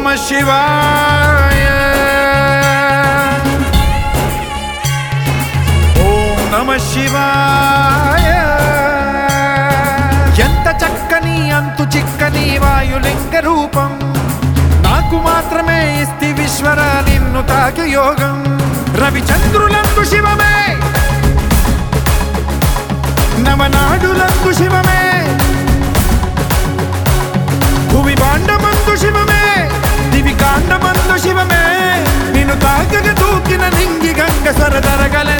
నమ శివాయ ఓం నమ శివాయ ఎంత చక్కని అంతు చిక్కని వాయులింగ రూపం నాకు మాత్రమే ఇస్తి విశ్వర నిన్ను తాకి యోగం రవిచంద్రులందు శివమే నవనాడులందు శివమే భూమి బాండమందు శివమే దివి కాండమందు శివమే నిన్ను తాకగ దూకిన నింగి గంగ సరదరగలే